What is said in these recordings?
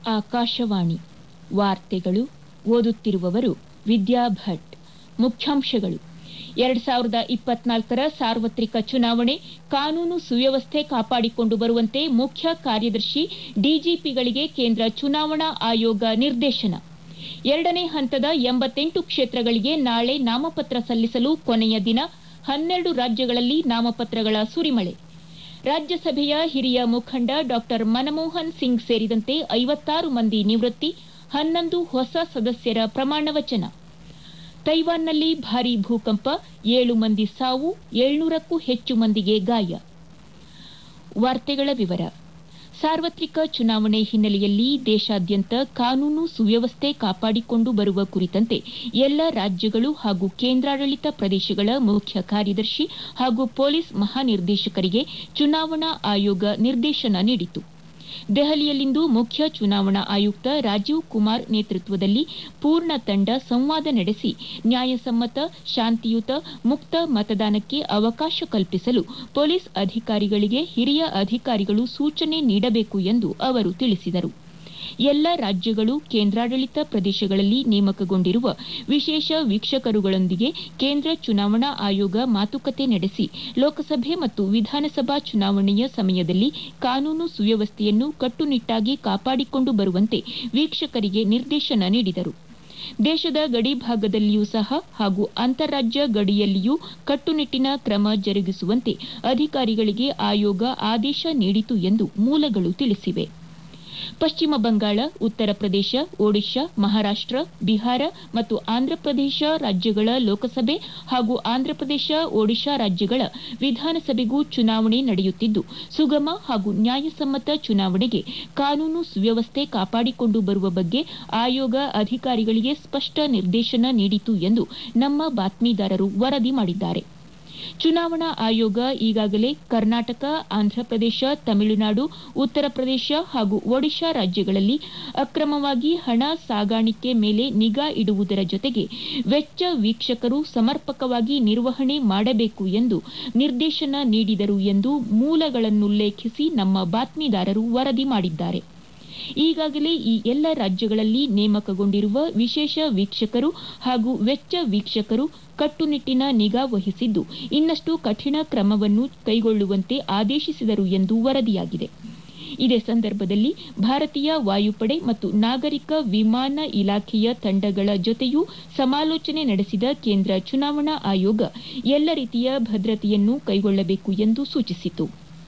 ಆಕಾಶವಾಣಿ ವಾರ್ತೆಗಳು ಓದುತ್ತಿರುವವರು ವಿದ್ಯಾ ಭಟ್ ಮುಖ್ಯಾಂಶಗಳು ಎರಡ್ ಸಾವಿರದ ಇಪ್ಪತ್ನಾಲ್ಕರ ಸಾರ್ವತ್ರಿಕ ಚುನಾವಣೆ ಕಾನೂನು ಸುವ್ಯವಸ್ಥೆ ಕಾಪಾಡಿಕೊಂಡು ಬರುವಂತೆ ಮುಖ್ಯ ಕಾರ್ಯದರ್ಶಿ ಡಿಜಿಪಿಗಳಿಗೆ ಕೇಂದ್ರ ಚುನಾವಣಾ ಆಯೋಗ ನಿರ್ದೇಶನ ಎರಡನೇ ಹಂತದ ಎಂಬತ್ತೆಂಟು ಕ್ಷೇತ್ರಗಳಿಗೆ ನಾಳೆ ನಾಮಪತ್ರ ಸಲ್ಲಿಸಲು ಕೊನೆಯ ದಿನ ಹನ್ನೆರಡು ರಾಜ್ಯಗಳಲ್ಲಿ ನಾಮಪತ್ರಗಳ ಸುರಿಮಳೆ ರಾಜ್ಯಸಭೆಯ ಹಿರಿಯ ಮುಖಂಡ ಡಾ ಮನಮೋಹನ್ ಸಿಂಗ್ ಸೇರಿದಂತೆ ಐವತ್ತಾರು ಮಂದಿ ನಿವೃತ್ತಿ ಹನ್ನೊಂದು ಹೊಸ ಸದಸ್ಯರ ಪ್ರಮಾಣ ವಚನ ತೈವಾನ್ನಲ್ಲಿ ಭಾರೀ ಭೂಕಂಪ ಏಳು ಮಂದಿ ಸಾವು ಏಳ್ನೂರಕ್ಕೂ ಹೆಚ್ಚು ಮಂದಿಗೆ ಗಾಯ ವಾರ್ತೆಗಳ ವಿವರ ಸಾರ್ವತ್ರಿಕ ಚುನಾವಣೆ ಹಿನ್ನೆಲೆಯಲ್ಲಿ ದೇಶಾದ್ಯಂತ ಕಾನೂನು ಸುವ್ಯವಸ್ಥೆ ಕಾಪಾಡಿಕೊಂಡು ಬರುವ ಕುರಿತಂತೆ ಎಲ್ಲ ರಾಜ್ಯಗಳು ಹಾಗೂ ಕೇಂದ್ರಾಡಳಿತ ಪ್ರದೇಶಗಳ ಮುಖ್ಯ ಕಾರ್ಯದರ್ಶಿ ಹಾಗೂ ಪೊಲೀಸ್ ಮಹಾನಿರ್ದೇಶಕರಿಗೆ ಚುನಾವಣಾ ಆಯೋಗ ನಿರ್ದೇಶನ ನೀಡಿತು ದೆಹಲಿಯಲ್ಲಿಂದು ಮುಖ್ಯ ಚುನಾವಣಾ ಆಯುಕ್ತ ರಾಜೀವ್ ಕುಮಾರ್ ನೇತೃತ್ವದಲ್ಲಿ ಪೂರ್ಣ ತಂಡ ಸಂವಾದ ನಡೆಸಿ ನ್ಯಾಯಸಮ್ಮತ ಶಾಂತಿಯುತ ಮುಕ್ತ ಮತದಾನಕ್ಕೆ ಅವಕಾಶ ಕಲ್ಪಿಸಲು ಪೊಲೀಸ್ ಅಧಿಕಾರಿಗಳಿಗೆ ಹಿರಿಯ ಅಧಿಕಾರಿಗಳು ಸೂಚನೆ ನೀಡಬೇಕು ಎಂದು ಅವರು ತಿಳಿಸಿದರು ಎಲ್ಲ ರಾಜ್ಯಗಳು ಕೇಂದ್ರಾಡಳಿತ ಪ್ರದೇಶಗಳಲ್ಲಿ ನೇಮಕಗೊಂಡಿರುವ ವಿಶೇಷ ವೀಕ್ಷಕರುಗಳೊಂದಿಗೆ ಕೇಂದ್ರ ಚುನಾವಣಾ ಆಯೋಗ ಮಾತುಕತೆ ನಡೆಸಿ ಲೋಕಸಭೆ ಮತ್ತು ವಿಧಾನಸಭಾ ಚುನಾವಣೆಯ ಸಮಯದಲ್ಲಿ ಕಾನೂನು ಸುವ್ಯವಸ್ಥೆಯನ್ನು ಕಟ್ಟುನಿಟ್ಟಾಗಿ ಕಾಪಾಡಿಕೊಂಡು ಬರುವಂತೆ ವೀಕ್ಷಕರಿಗೆ ನಿರ್ದೇಶನ ನೀಡಿದರು ದೇಶದ ಗಡಿ ಭಾಗದಲ್ಲಿಯೂ ಸಹ ಹಾಗೂ ಅಂತಾರಾಜ್ಯ ಗಡಿಯಲ್ಲಿಯೂ ಕಟ್ಟುನಿಟ್ಟಿನ ಕ್ರಮ ಜರುಗಿಸುವಂತೆ ಅಧಿಕಾರಿಗಳಿಗೆ ಆಯೋಗ ಆದೇಶ ನೀಡಿತು ಎಂದು ಮೂಲಗಳು ತಿಳಿಸಿವೆ ಪಶ್ಚಿಮ ಬಂಗಾಳ ಉತ್ತರ ಪ್ರದೇಶ ಒಡಿಶಾ ಮಹಾರಾಷ್ಟ ಬಿಹಾರ ಮತ್ತು ಆಂಧ್ರಪ್ರದೇಶ ರಾಜ್ಯಗಳ ಲೋಕಸಭೆ ಹಾಗೂ ಆಂಧ್ರಪ್ರದೇಶ ಒಡಿಶಾ ರಾಜ್ಯಗಳ ವಿಧಾನಸಭೆಗೂ ಚುನಾವಣೆ ನಡೆಯುತ್ತಿದ್ದು ಸುಗಮ ಹಾಗೂ ನ್ಯಾಯಸಮ್ಮತ ಚುನಾವಣೆಗೆ ಕಾನೂನು ಸುವ್ಯವಸ್ಥೆ ಕಾಪಾಡಿಕೊಂಡು ಬರುವ ಬಗ್ಗೆ ಆಯೋಗ ಅಧಿಕಾರಿಗಳಿಗೆ ಸ್ಪಷ್ಟ ನಿರ್ದೇಶನ ನೀಡಿತು ಎಂದು ನಮ್ಮ ಬಾತ್ಮೀದಾರರು ವರದಿ ಮಾಡಿದ್ದಾರೆ ಚುನಾವಣಾ ಆಯೋಗ ಈಗಾಗಲೇ ಕರ್ನಾಟಕ ಆಂಧ್ರಪ್ರದೇಶ ತಮಿಳುನಾಡು ಉತ್ತರ ಪ್ರದೇಶ ಹಾಗೂ ಒಡಿಶಾ ರಾಜ್ಯಗಳಲ್ಲಿ ಅಕ್ರಮವಾಗಿ ಹಣ ಸಾಗಾಣಿಕೆ ಮೇಲೆ ನಿಗಾ ಇಡುವುದರ ಜೊತೆಗೆ ವೆಚ್ಚ ವೀಕ್ಷಕರು ಸಮರ್ಪಕವಾಗಿ ನಿರ್ವಹಣೆ ಮಾಡಬೇಕು ಎಂದು ನಿರ್ದೇಶನ ನೀಡಿದರು ಎಂದು ಮೂಲಗಳನ್ನುಲ್ಲೇಖಿಸಿ ನಮ್ಮ ಬಾತ್ಮೀದಾರರು ವರದಿ ಮಾಡಿದ್ದಾರೆ ಈಗಾಗಲೇ ಈ ಎಲ್ಲ ರಾಜ್ಯಗಳಲ್ಲಿ ನೇಮಕಗೊಂಡಿರುವ ವಿಶೇಷ ವೀಕ್ಷಕರು ಹಾಗೂ ವೆಚ್ಚ ವೀಕ್ಷಕರು ಕಟ್ಟುನಿಟ್ಟಿನ ನಿಗಾ ವಹಿಸಿದ್ದು ಇನ್ನಷ್ಟು ಕಠಿಣ ಕ್ರಮವನ್ನು ಕೈಗೊಳ್ಳುವಂತೆ ಆದೇಶಿಸಿದರು ಎಂದು ವರದಿಯಾಗಿದೆ ಇದೇ ಸಂದರ್ಭದಲ್ಲಿ ಭಾರತೀಯ ವಾಯುಪಡೆ ಮತ್ತು ನಾಗರಿಕ ವಿಮಾನ ಇಲಾಖೆಯ ತಂಡಗಳ ಜೊತೆಯೂ ಸಮಾಲೋಚನೆ ನಡೆಸಿದ ಕೇಂದ್ರ ಚುನಾವಣಾ ಆಯೋಗ ಎಲ್ಲ ರೀತಿಯ ಭದ್ರತೆಯನ್ನು ಕೈಗೊಳ್ಳಬೇಕು ಎಂದು ಸೂಚಿಸಿತು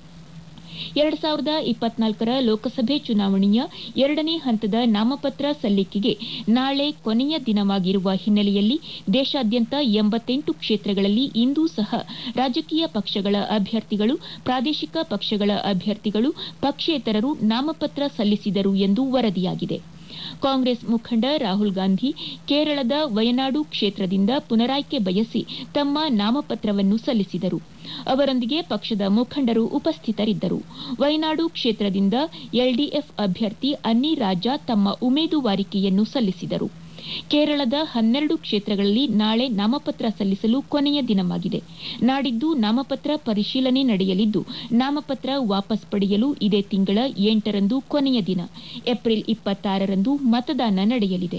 ಎರಡ್ ಸಾವಿರದ ಇಪ್ಪತ್ನಾಲ್ಕರ ಲೋಕಸಭೆ ಚುನಾವಣೆಯ ಎರಡನೇ ಹಂತದ ನಾಮಪತ್ರ ಸಲ್ಲಿಕೆಗೆ ನಾಳೆ ಕೊನೆಯ ದಿನವಾಗಿರುವ ಹಿನ್ನೆಲೆಯಲ್ಲಿ ದೇಶಾದ್ಯಂತ ಎಂಬತ್ತೆಂಟು ಕ್ಷೇತ್ರಗಳಲ್ಲಿ ಇಂದೂ ಸಹ ರಾಜಕೀಯ ಪಕ್ಷಗಳ ಅಭ್ಯರ್ಥಿಗಳು ಪ್ರಾದೇಶಿಕ ಪಕ್ಷಗಳ ಅಭ್ಯರ್ಥಿಗಳು ಪಕ್ಷೇತರರು ನಾಮಪತ್ರ ಸಲ್ಲಿಸಿದರು ಎಂದು ವರದಿಯಾಗಿದೆ ಕಾಂಗ್ರೆಸ್ ಮುಖಂಡ ರಾಹುಲ್ ಗಾಂಧಿ ಕೇರಳದ ವಯನಾಡು ಕ್ಷೇತ್ರದಿಂದ ಪುನರಾಯ್ಕೆ ಬಯಸಿ ತಮ್ಮ ನಾಮಪತ್ರವನ್ನು ಸಲ್ಲಿಸಿದರು ಅವರೊಂದಿಗೆ ಪಕ್ಷದ ಮುಖಂಡರು ಉಪಸ್ಥಿತರಿದ್ದರು ವಯನಾಡು ಕ್ಷೇತ್ರದಿಂದ ಎಲ್ಡಿಎಫ್ ಅಭ್ಯರ್ಥಿ ಅನ್ನಿ ರಾಜಾ ತಮ್ಮ ಉಮೇದುವಾರಿಕೆಯನ್ನು ಸಲ್ಲಿಸಿದರು ಕೇರಳದ ಹನ್ನೆರಡು ಕ್ಷೇತ್ರಗಳಲ್ಲಿ ನಾಳೆ ನಾಮಪತ್ರ ಸಲ್ಲಿಸಲು ಕೊನೆಯ ದಿನವಾಗಿದೆ ನಾಡಿದ್ದು ನಾಮಪತ್ರ ಪರಿಶೀಲನೆ ನಡೆಯಲಿದ್ದು ನಾಮಪತ್ರ ವಾಪಸ್ ಪಡೆಯಲು ಇದೇ ತಿಂಗಳ ಎಂಟರಂದು ಕೊನೆಯ ದಿನ ಏಪ್ರಿಲ್ ಇಪ್ಪತ್ತಾರರಂದು ಮತದಾನ ನಡೆಯಲಿದೆ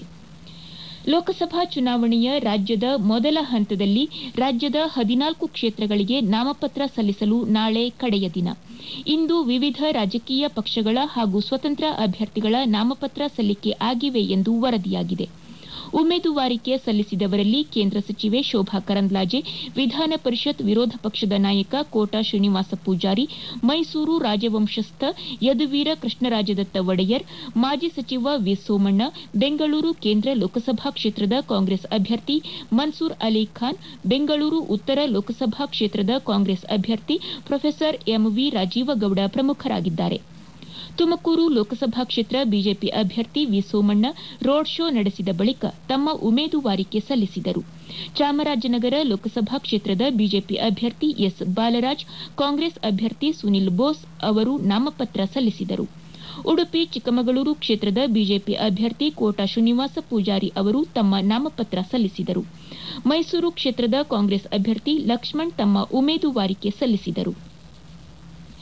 ಲೋಕಸಭಾ ಚುನಾವಣೆಯ ರಾಜ್ಯದ ಮೊದಲ ಹಂತದಲ್ಲಿ ರಾಜ್ಯದ ಹದಿನಾಲ್ಕು ಕ್ಷೇತ್ರಗಳಿಗೆ ನಾಮಪತ್ರ ಸಲ್ಲಿಸಲು ನಾಳೆ ಕಡೆಯ ದಿನ ಇಂದು ವಿವಿಧ ರಾಜಕೀಯ ಪಕ್ಷಗಳ ಹಾಗೂ ಸ್ವತಂತ್ರ ಅಭ್ಯರ್ಥಿಗಳ ನಾಮಪತ್ರ ಸಲ್ಲಿಕೆ ಆಗಿವೆ ಎಂದು ವರದಿಯಾಗಿದೆ ಉಮೇದುವಾರಿಕೆ ಸಲ್ಲಿಸಿದವರಲ್ಲಿ ಕೇಂದ್ರ ಸಚಿವೆ ಶೋಭಾ ಕರಂದ್ಲಾಜೆ ವಿಧಾನ ಪರಿಷತ್ ವಿರೋಧ ಪಕ್ಷದ ನಾಯಕ ಕೋಟಾ ಶ್ರೀನಿವಾಸ ಪೂಜಾರಿ ಮೈಸೂರು ರಾಜವಂಶಸ್ಥ ಯದುವೀರ ಕೃಷ್ಣರಾಜದತ್ತ ಒಡೆಯರ್ ಮಾಜಿ ಸಚಿವ ವಿ ಸೋಮಣ್ಣ ಬೆಂಗಳೂರು ಕೇಂದ್ರ ಲೋಕಸಭಾ ಕ್ಷೇತ್ರದ ಕಾಂಗ್ರೆಸ್ ಅಭ್ಯರ್ಥಿ ಮನ್ಸೂರ್ ಅಲಿ ಖಾನ್ ಬೆಂಗಳೂರು ಉತ್ತರ ಲೋಕಸಭಾ ಕ್ಷೇತ್ರದ ಕಾಂಗ್ರೆಸ್ ಅಭ್ಯರ್ಥಿ ಪ್ರೊಫೆಸರ್ ಎಂವಿ ರಾಜೀವಗೌಡ ಪ್ರಮುಖರಾಗಿದ್ದಾರೆ ತುಮಕೂರು ಲೋಕಸಭಾ ಕ್ಷೇತ್ರ ಬಿಜೆಪಿ ಅಭ್ಯರ್ಥಿ ವಿ ಸೋಮಣ್ಣ ರೋಡ್ ಶೋ ನಡೆಸಿದ ಬಳಿಕ ತಮ್ಮ ಉಮೇದುವಾರಿಕೆ ಸಲ್ಲಿಸಿದರು ಚಾಮರಾಜನಗರ ಲೋಕಸಭಾ ಕ್ಷೇತ್ರದ ಬಿಜೆಪಿ ಅಭ್ಯರ್ಥಿ ಎಸ್ ಬಾಲರಾಜ್ ಕಾಂಗ್ರೆಸ್ ಅಭ್ಯರ್ಥಿ ಸುನಿಲ್ ಬೋಸ್ ಅವರು ನಾಮಪತ್ರ ಸಲ್ಲಿಸಿದರು ಉಡುಪಿ ಚಿಕ್ಕಮಗಳೂರು ಕ್ಷೇತ್ರದ ಬಿಜೆಪಿ ಅಭ್ಯರ್ಥಿ ಕೋಟಾ ಶ್ರೀನಿವಾಸ ಪೂಜಾರಿ ಅವರು ತಮ್ಮ ನಾಮಪತ್ರ ಸಲ್ಲಿಸಿದರು ಮೈಸೂರು ಕ್ಷೇತ್ರದ ಕಾಂಗ್ರೆಸ್ ಅಭ್ಯರ್ಥಿ ಲಕ್ಷ್ಮಣ್ ತಮ್ಮ ಉಮೇದುವಾರಿಕೆ ಸಲ್ಲಿಸಿದರು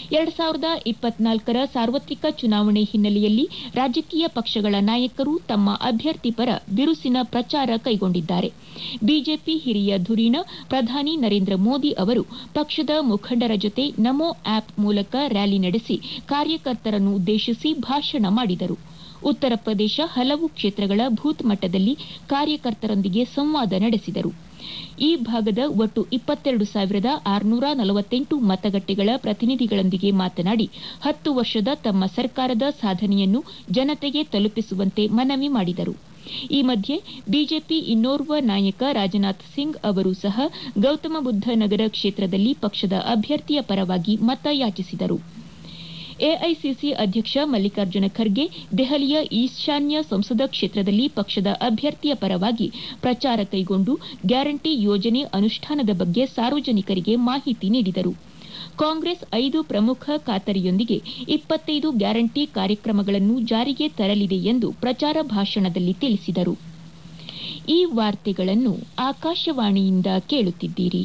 ಎರಡ್ ಸಾವಿರದ ಇಪ್ಪತ್ನಾಲ್ಕರ ಸಾರ್ವತ್ರಿಕ ಚುನಾವಣೆ ಹಿನ್ನೆಲೆಯಲ್ಲಿ ರಾಜಕೀಯ ಪಕ್ಷಗಳ ನಾಯಕರು ತಮ್ಮ ಅಭ್ಯರ್ಥಿ ಪರ ಬಿರುಸಿನ ಪ್ರಚಾರ ಕೈಗೊಂಡಿದ್ದಾರೆ ಬಿಜೆಪಿ ಹಿರಿಯ ಧುರೀಣ ಪ್ರಧಾನಿ ನರೇಂದ್ರ ಮೋದಿ ಅವರು ಪಕ್ಷದ ಮುಖಂಡರ ಜೊತೆ ನಮೋ ಆಪ್ ಮೂಲಕ ರ್ಯಾಲಿ ನಡೆಸಿ ಕಾರ್ಯಕರ್ತರನ್ನು ಉದ್ದೇಶಿಸಿ ಭಾಷಣ ಮಾಡಿದರು ಉತ್ತರ ಪ್ರದೇಶ ಹಲವು ಕ್ಷೇತ್ರಗಳ ಬೂತ್ ಮಟ್ಟದಲ್ಲಿ ಕಾರ್ಯಕರ್ತರೊಂದಿಗೆ ಸಂವಾದ ನಡೆಸಿದರು ಈ ಭಾಗದ ಒಟ್ಟು ಇಪ್ಪತ್ತೆರಡು ಸಾವಿರದ ಆರುನೂರ ನಲವತ್ತೆಂಟು ಮತಗಟ್ಟೆಗಳ ಪ್ರತಿನಿಧಿಗಳೊಂದಿಗೆ ಮಾತನಾಡಿ ಹತ್ತು ವರ್ಷದ ತಮ್ಮ ಸರ್ಕಾರದ ಸಾಧನೆಯನ್ನು ಜನತೆಗೆ ತಲುಪಿಸುವಂತೆ ಮನವಿ ಮಾಡಿದರು ಈ ಮಧ್ಯೆ ಬಿಜೆಪಿ ಇನ್ನೋರ್ವ ನಾಯಕ ರಾಜನಾಥ್ ಸಿಂಗ್ ಅವರು ಸಹ ಗೌತಮ ಬುದ್ಧ ನಗರ ಕ್ಷೇತ್ರದಲ್ಲಿ ಪಕ್ಷದ ಅಭ್ಯರ್ಥಿಯ ಪರವಾಗಿ ಮತ ಯಾಚಿಸಿದರು ಎಐಸಿಸಿ ಅಧ್ಯಕ್ಷ ಮಲ್ಲಿಕಾರ್ಜುನ ಖರ್ಗೆ ದೆಹಲಿಯ ಈಶಾನ್ಯ ಸಂಸದ ಕ್ಷೇತ್ರದಲ್ಲಿ ಪಕ್ಷದ ಅಭ್ಯರ್ಥಿಯ ಪರವಾಗಿ ಪ್ರಚಾರ ಕೈಗೊಂಡು ಗ್ಯಾರಂಟಿ ಯೋಜನೆ ಅನುಷ್ಠಾನದ ಬಗ್ಗೆ ಸಾರ್ವಜನಿಕರಿಗೆ ಮಾಹಿತಿ ನೀಡಿದರು ಕಾಂಗ್ರೆಸ್ ಐದು ಪ್ರಮುಖ ಖಾತರಿಯೊಂದಿಗೆ ಇಪ್ಪತ್ತೈದು ಗ್ಯಾರಂಟಿ ಕಾರ್ಯಕ್ರಮಗಳನ್ನು ಜಾರಿಗೆ ತರಲಿದೆ ಎಂದು ಪ್ರಚಾರ ಭಾಷಣದಲ್ಲಿ ತಿಳಿಸಿದರು ಈ ವಾರ್ತೆಗಳನ್ನು ಆಕಾಶವಾಣಿಯಿಂದ ಕೇಳುತ್ತಿದ್ದೀರಿ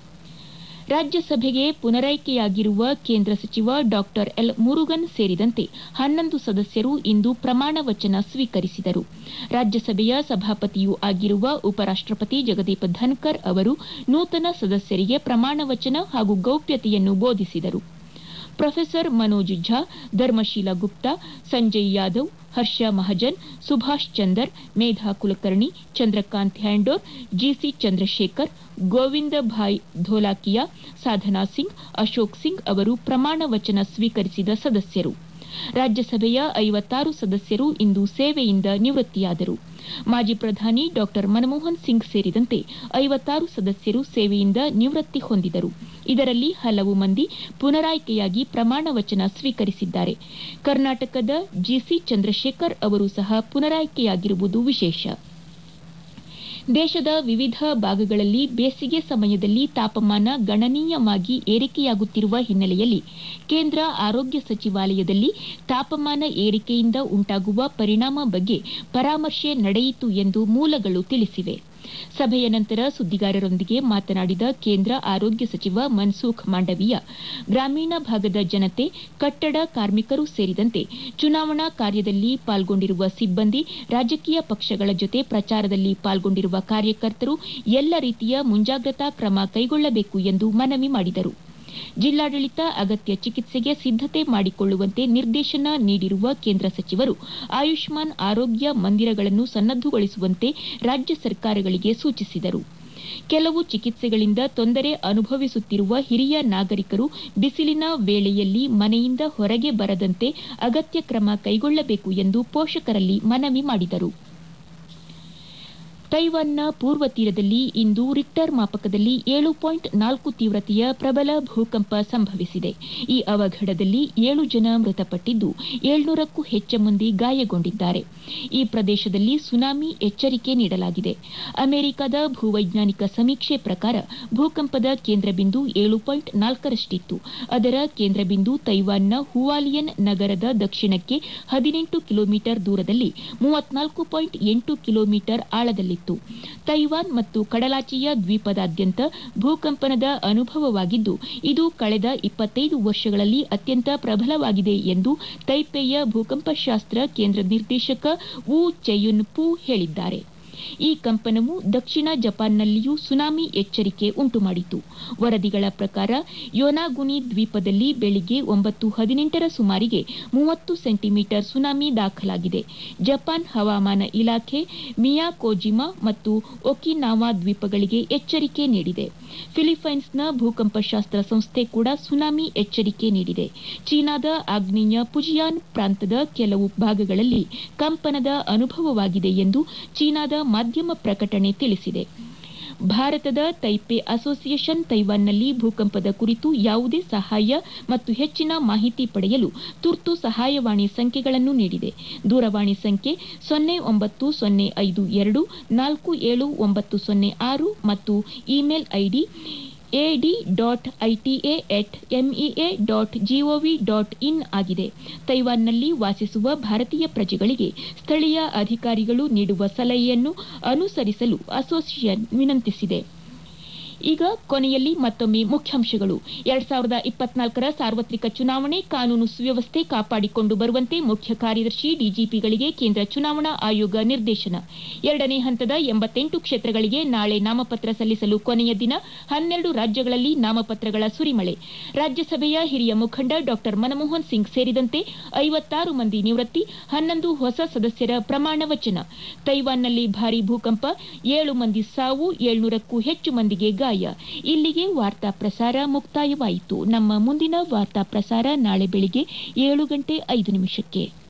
ರಾಜ್ಯಸಭೆಗೆ ಪುನರಾಯ್ಕೆಯಾಗಿರುವ ಕೇಂದ್ರ ಸಚಿವ ಡಾ ಎಲ್ ಮುರುಗನ್ ಸೇರಿದಂತೆ ಹನ್ನೊಂದು ಸದಸ್ಯರು ಇಂದು ಪ್ರಮಾಣ ವಚನ ಸ್ವೀಕರಿಸಿದರು ರಾಜ್ಯಸಭೆಯ ಸಭಾಪತಿಯೂ ಆಗಿರುವ ಉಪರಾಷ್ಟಪತಿ ಜಗದೀಪ್ ಧನ್ಕರ್ ಅವರು ನೂತನ ಸದಸ್ಯರಿಗೆ ಪ್ರಮಾಣ ವಚನ ಹಾಗೂ ಗೌಪ್ಯತೆಯನ್ನು ಬೋಧಿಸಿದರು ಪ್ರೊಫೆಸರ್ ಮನೋಜ್ ಝಾ ಧರ್ಮಶೀಲ ಗುಪ್ತಾ ಸಂಜಯ್ ಯಾದವ್ ಹರ್ಷ ಮಹಾಜನ್ ಸುಭಾಷ್ ಚಂದರ್ ಮೇಧಾ ಕುಲಕರ್ಣಿ ಚಂದ್ರಕಾಂತ್ ಹ್ಯಾಂಡೋರ್ ಜಿಸಿ ಚಂದ್ರಶೇಖರ್ ಗೋವಿಂದ ಭಾಯ್ ಧೋಲಾಕಿಯಾ ಸಾಧನಾ ಸಿಂಗ್ ಅಶೋಕ್ ಸಿಂಗ್ ಅವರು ಪ್ರಮಾಣ ವಚನ ಸ್ವೀಕರಿಸಿದ ಸದಸ್ಯರು ರಾಜ್ಯಸಭೆಯ ಐವತ್ತಾರು ಸದಸ್ಯರು ಇಂದು ಸೇವೆಯಿಂದ ನಿವೃತ್ತಿಯಾದರು ಮಾಜಿ ಪ್ರಧಾನಿ ಡಾ ಮನಮೋಹನ್ ಸಿಂಗ್ ಸೇರಿದಂತೆ ಐವತ್ತಾರು ಸದಸ್ಯರು ಸೇವೆಯಿಂದ ನಿವೃತ್ತಿ ಹೊಂದಿದರು ಇದರಲ್ಲಿ ಹಲವು ಮಂದಿ ಪುನರಾಯ್ಕೆಯಾಗಿ ಪ್ರಮಾಣ ವಚನ ಸ್ವೀಕರಿಸಿದ್ದಾರೆ ಕರ್ನಾಟಕದ ಜಿಸಿ ಚಂದ್ರಶೇಖರ್ ಅವರು ಸಹ ಪುನರಾಯ್ಕೆಯಾಗಿರುವುದು ವಿಶೇಷ ದೇಶದ ವಿವಿಧ ಭಾಗಗಳಲ್ಲಿ ಬೇಸಿಗೆ ಸಮಯದಲ್ಲಿ ತಾಪಮಾನ ಗಣನೀಯವಾಗಿ ಏರಿಕೆಯಾಗುತ್ತಿರುವ ಹಿನ್ನೆಲೆಯಲ್ಲಿ ಕೇಂದ್ರ ಆರೋಗ್ಯ ಸಚಿವಾಲಯದಲ್ಲಿ ತಾಪಮಾನ ಏರಿಕೆಯಿಂದ ಉಂಟಾಗುವ ಪರಿಣಾಮ ಬಗ್ಗೆ ಪರಾಮರ್ಶೆ ನಡೆಯಿತು ಎಂದು ಮೂಲಗಳು ತಿಳಿಸಿವೆ ಸಭೆಯ ನಂತರ ಸುದ್ದಿಗಾರರೊಂದಿಗೆ ಮಾತನಾಡಿದ ಕೇಂದ್ರ ಆರೋಗ್ಯ ಸಚಿವ ಮನ್ಸುಖ್ ಮಾಂಡವೀಯ ಗ್ರಾಮೀಣ ಭಾಗದ ಜನತೆ ಕಟ್ಟಡ ಕಾರ್ಮಿಕರು ಸೇರಿದಂತೆ ಚುನಾವಣಾ ಕಾರ್ಯದಲ್ಲಿ ಪಾಲ್ಗೊಂಡಿರುವ ಸಿಬ್ಬಂದಿ ರಾಜಕೀಯ ಪಕ್ಷಗಳ ಜೊತೆ ಪ್ರಚಾರದಲ್ಲಿ ಪಾಲ್ಗೊಂಡಿರುವ ಕಾರ್ಯಕರ್ತರು ಎಲ್ಲ ರೀತಿಯ ಮುಂಜಾಗ್ರತಾ ಕ್ರಮ ಕೈಗೊಳ್ಳಬೇಕು ಎಂದು ಮನವಿ ಮಾಡಿದರು ಜಿಲ್ಲಾಡಳಿತ ಅಗತ್ಯ ಚಿಕಿತ್ಸೆಗೆ ಸಿದ್ದತೆ ಮಾಡಿಕೊಳ್ಳುವಂತೆ ನಿರ್ದೇಶನ ನೀಡಿರುವ ಕೇಂದ್ರ ಸಚಿವರು ಆಯುಷ್ಮಾನ್ ಆರೋಗ್ಯ ಮಂದಿರಗಳನ್ನು ಸನ್ನದ್ದಗೊಳಿಸುವಂತೆ ರಾಜ್ಯ ಸರ್ಕಾರಗಳಿಗೆ ಸೂಚಿಸಿದರು ಕೆಲವು ಚಿಕಿತ್ಸೆಗಳಿಂದ ತೊಂದರೆ ಅನುಭವಿಸುತ್ತಿರುವ ಹಿರಿಯ ನಾಗರಿಕರು ಬಿಸಿಲಿನ ವೇಳೆಯಲ್ಲಿ ಮನೆಯಿಂದ ಹೊರಗೆ ಬರದಂತೆ ಅಗತ್ಯ ಕ್ರಮ ಕೈಗೊಳ್ಳಬೇಕು ಎಂದು ಪೋಷಕರಲ್ಲಿ ಮನವಿ ಮಾಡಿದರು ತೈವಾನ್ನ ಪೂರ್ವ ತೀರದಲ್ಲಿ ಇಂದು ರಿಕ್ಟರ್ ಮಾಪಕದಲ್ಲಿ ಏಳು ಪಾಯಿಂಟ್ ನಾಲ್ಕು ತೀವ್ರತೆಯ ಪ್ರಬಲ ಭೂಕಂಪ ಸಂಭವಿಸಿದೆ ಈ ಅವಘಡದಲ್ಲಿ ಏಳು ಜನ ಮೃತಪಟ್ಟಿದ್ದು ಏಳ್ನೂರಕ್ಕೂ ಹೆಚ್ಚು ಮಂದಿ ಗಾಯಗೊಂಡಿದ್ದಾರೆ ಈ ಪ್ರದೇಶದಲ್ಲಿ ಸುನಾಮಿ ಎಚ್ಚರಿಕೆ ನೀಡಲಾಗಿದೆ ಅಮೆರಿಕದ ಭೂವೈಜ್ಞಾನಿಕ ಸಮೀಕ್ಷೆ ಪ್ರಕಾರ ಭೂಕಂಪದ ಕೇಂದ್ರಬಿಂದು ಏಳು ಪಾಯಿಂಟ್ ನಾಲ್ಕರಷ್ಟಿತ್ತು ಅದರ ಕೇಂದ್ರಬಿಂದು ತೈವಾನ್ನ ಹುವಾಲಿಯನ್ ನಗರದ ದಕ್ಷಿಣಕ್ಕೆ ಹದಿನೆಂಟು ಕಿಲೋಮೀಟರ್ ದೂರದಲ್ಲಿ ಮೂವತ್ನಾಲ್ಕು ಪಾಯಿಂಟ್ ಎಂಟು ಕಿಲೋಮೀಟರ್ ಆಳದಲ್ಲಿತ್ತು ತೈವಾನ್ ಮತ್ತು ಕಡಲಾಚೆಯ ದ್ವೀಪದಾದ್ಯಂತ ಭೂಕಂಪನದ ಅನುಭವವಾಗಿದ್ದು ಇದು ಕಳೆದ ಇಪ್ಪತ್ತೈದು ವರ್ಷಗಳಲ್ಲಿ ಅತ್ಯಂತ ಪ್ರಬಲವಾಗಿದೆ ಎಂದು ತೈಪೇಯ ಭೂಕಂಪಶಾಸ್ತ್ರ ಕೇಂದ್ರ ನಿರ್ದೇಶಕ ವು ಚೆಯುನ್ ಪೂ ಹೇಳಿದ್ದಾರೆ ಈ ಕಂಪನವು ದಕ್ಷಿಣ ಜಪಾನ್ನಲ್ಲಿಯೂ ಸುನಾಮಿ ಎಚ್ಚರಿಕೆ ಉಂಟುಮಾಡಿತು ವರದಿಗಳ ಪ್ರಕಾರ ಯೋನಾಗುನಿ ದ್ವೀಪದಲ್ಲಿ ಬೆಳಿಗ್ಗೆ ಒಂಬತ್ತು ಹದಿನೆಂಟರ ಸುಮಾರಿಗೆ ಮೂವತ್ತು ಸೆಂಟಿಮೀಟರ್ ಸುನಾಮಿ ದಾಖಲಾಗಿದೆ ಜಪಾನ್ ಹವಾಮಾನ ಇಲಾಖೆ ಮಿಯಾಕೋಜಿಮಾ ಮತ್ತು ಒಕಿನಾವಾ ದ್ವೀಪಗಳಿಗೆ ಎಚ್ಚರಿಕೆ ನೀಡಿದೆ ಫಿಲಿಪೈನ್ಸ್ನ ಭೂಕಂಪಶಾಸ್ತ್ರ ಸಂಸ್ಥೆ ಕೂಡ ಸುನಾಮಿ ಎಚ್ಚರಿಕೆ ನೀಡಿದೆ ಚೀನಾದ ಆಗ್ನೇಯ ಪುಜಿಯಾನ್ ಪ್ರಾಂತದ ಕೆಲವು ಭಾಗಗಳಲ್ಲಿ ಕಂಪನದ ಅನುಭವವಾಗಿದೆ ಎಂದು ಚೀನಾದ ಮಾಧ್ಯಮ ಪ್ರಕಟಣೆ ತಿಳಿಸಿದೆ ಭಾರತದ ತೈಪೆ ಅಸೋಸಿಯೇಷನ್ ತೈವಾನ್ನಲ್ಲಿ ಭೂಕಂಪದ ಕುರಿತು ಯಾವುದೇ ಸಹಾಯ ಮತ್ತು ಹೆಚ್ಚಿನ ಮಾಹಿತಿ ಪಡೆಯಲು ತುರ್ತು ಸಹಾಯವಾಣಿ ಸಂಖ್ಯೆಗಳನ್ನು ನೀಡಿದೆ ದೂರವಾಣಿ ಸಂಖ್ಯೆ ಸೊನ್ನೆ ಒಂಬತ್ತು ಸೊನ್ನೆ ಐದು ಎರಡು ನಾಲ್ಕು ಏಳು ಒಂಬತ್ತು ಸೊನ್ನೆ ಆರು ಮತ್ತು email ID AD dot ITA at MEA dot GOV dot in ಆಗಿದೆ ತೈವಾನ್ನಲ್ಲಿ ವಾಸಿಸುವ ಭಾರತೀಯ ಪ್ರಜೆಗಳಿಗೆ ಸ್ಥಳೀಯ ಅಧಿಕಾರಿಗಳು ನೀಡುವ ಸಲಹೆಯನ್ನು ಅನುಸರಿಸಲು ಅಸೋಸಿಯೇಷನ್ ವಿನಂತಿಸಿದೆ ಈಗ ಕೊನೆಯಲ್ಲಿ ಮತ್ತೊಮ್ಮೆ ಮುಖ್ಯಾಂಶಗಳು ಎರಡ್ ಸಾವಿರದ ಇಪ್ಪತ್ನಾಲ್ಕರ ಸಾರ್ವತ್ರಿಕ ಚುನಾವಣೆ ಕಾನೂನು ಸುವ್ಯವಸ್ಥೆ ಕಾಪಾಡಿಕೊಂಡು ಬರುವಂತೆ ಮುಖ್ಯ ಕಾರ್ಯದರ್ಶಿ ಡಿಜಿಪಿಗಳಿಗೆ ಕೇಂದ್ರ ಚುನಾವಣಾ ಆಯೋಗ ನಿರ್ದೇಶನ ಎರಡನೇ ಹಂತದ ಎಂಬತ್ತೆಂಟು ಕ್ಷೇತ್ರಗಳಿಗೆ ನಾಳೆ ನಾಮಪತ್ರ ಸಲ್ಲಿಸಲು ಕೊನೆಯ ದಿನ ಹನ್ನೆರಡು ರಾಜ್ಯಗಳಲ್ಲಿ ನಾಮಪತ್ರಗಳ ಸುರಿಮಳೆ ರಾಜ್ಯಸಭೆಯ ಹಿರಿಯ ಮುಖಂಡ ಡಾ ಮನಮೋಹನ್ ಸಿಂಗ್ ಸೇರಿದಂತೆ ಐವತ್ತಾರು ಮಂದಿ ನಿವೃತ್ತಿ ಹನ್ನೊಂದು ಹೊಸ ಸದಸ್ಯರ ಪ್ರಮಾಣ ವಚನ ತೈವಾನ್ನಲ್ಲಿ ಭಾರೀ ಭೂಕಂಪ ಏಳು ಮಂದಿ ಸಾವು ಏಳ್ನೂರಕ್ಕೂ ಹೆಚ್ಚು ಮಂದಿಗೆ ಗಾಯ ಇಲ್ಲಿಗೆ ವಾರ್ತಾ ಪ್ರಸಾರ ಮುಕ್ತಾಯವಾಯಿತು ನಮ್ಮ ಮುಂದಿನ ವಾರ್ತಾ ಪ್ರಸಾರ ನಾಳೆ ಬೆಳಿಗ್ಗೆ ಏಳು ಗಂಟೆ ಐದು ನಿಮಿಷಕ್ಕೆ